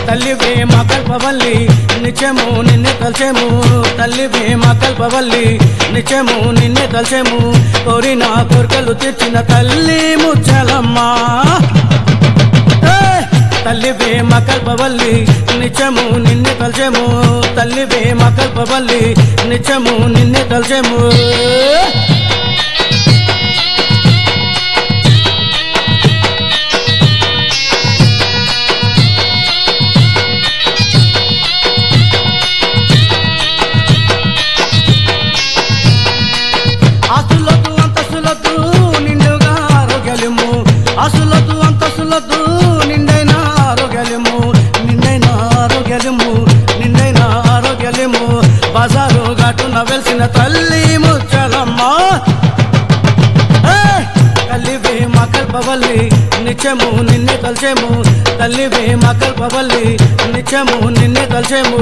తల్లివే మా కల్పవల్లి నిత్యము నిన్నే తలచేము తల్లివే మా కల్పవల్లి నిత్యము నిన్నే తలచేము కోరిన కోరికలు తెచ్చిన తల్లి ముచ్చలమ్మా ఏ! తల్లివే మా కల్పవల్లి నిత్యము నిన్నే తలచేము తల్లివే మా కల్పవల్లి నిత్యము నిన్నే తలచేము ఆస్తులతో అంతస్తులతో నిండుగా ఆరోగ్యము ఆస్తులతో అంతస్తులతో నిండైన ఆరోగ్యము నిండైన ఆరోగ్యము నిండైన ఆరోగ్యము బజారు ఘాటున వెలిసిన తల్లి ముచ్చలమ్మ ఏ! తల్లివే మా కల్పవల్లి నిత్యము నిన్నే తలచేము తల్లివే మా కల్పవల్లి నిత్యము నిన్నే తలచేము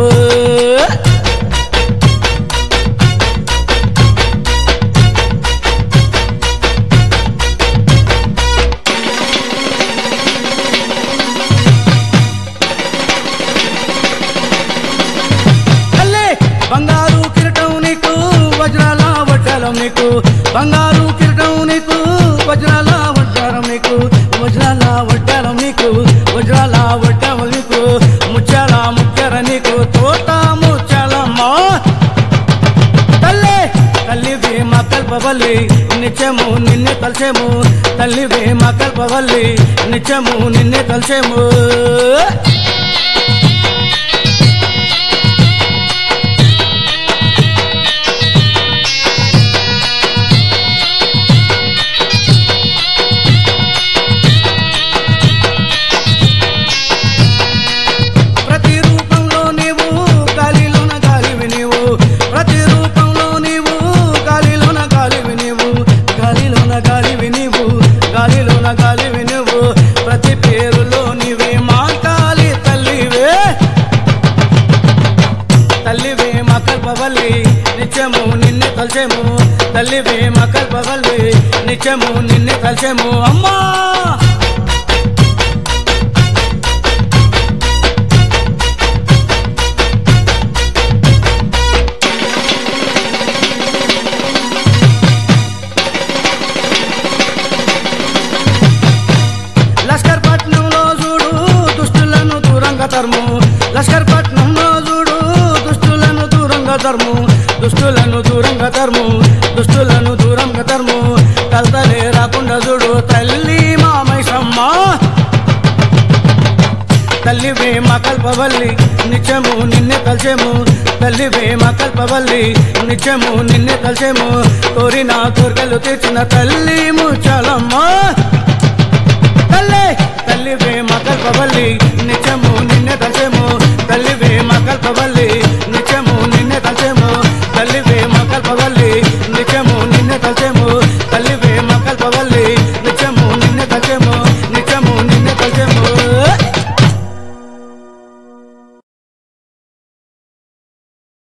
తల్లి బంగారు కిరీటం నీకు వజ్రాల వడ్డాలం నీకు బంగారు కిరీటం నీకు వజ్రాల వడ్డారం నీకు వజ్రాల వడ్డారం నీకు వజ్రాల వడ్డారం నీకు ముత్యాల ముత్యార నీకు తోట ముత్యాలమ్మ తల్లి తల్లివే మా కల్పవల్లి నిత్యము నిన్నే తలచేము తల్లివే మా కల్పవల్లి నిత్యము నిన్నే తలచేము ప్రతి రూపంలో నీవు గాలిలోన గాలివి నీవు ప్రతి రూపంలో నీవు గాలిలోన గాలివి నీవు గాలిలోన గాలివి నీవు గాలిలోన గాలివి నీవు ప్రతి పేరులో నీవే మా కాలి తల్లివే తల్లివే మా కల్పవల్లి నిత్యము నిన్నే తలచేము తల్లివే మా కల్పవల్లి నిత్యము నిన్నే తలచేము అమ్మా లష్కర్ పట్నంలో చూడు దుష్టులను దూరంగా తరుము లష్కర్ పట్నంలో చూడు దుష్టులను దూరంగా తరుము దుష్టులను దూరంగా తరుము దుష్టులను దూరంగా తరుము కలతలే రాకుండా చూడు తల్లి మామైసమ్మ తల్లివే మా కల్పవల్లి నిత్యము నిన్నే తలచేము తల్లివే మా కల్పవల్లి నిత్యము నిన్నే తలచేము కోరిన కోరికలు తీర్చిన తల్లి ముచ్చాలమ్మ తల్లి తల్లివే మా కల్పవల్లి నిత్యము నిన్నే తలచేము తల్లివే మా కల్పవల్లి నిత్యము నిన్నే తలచేము తల్లివే మా కల్పవల్లి నిత్యము నిన్నే తలచేము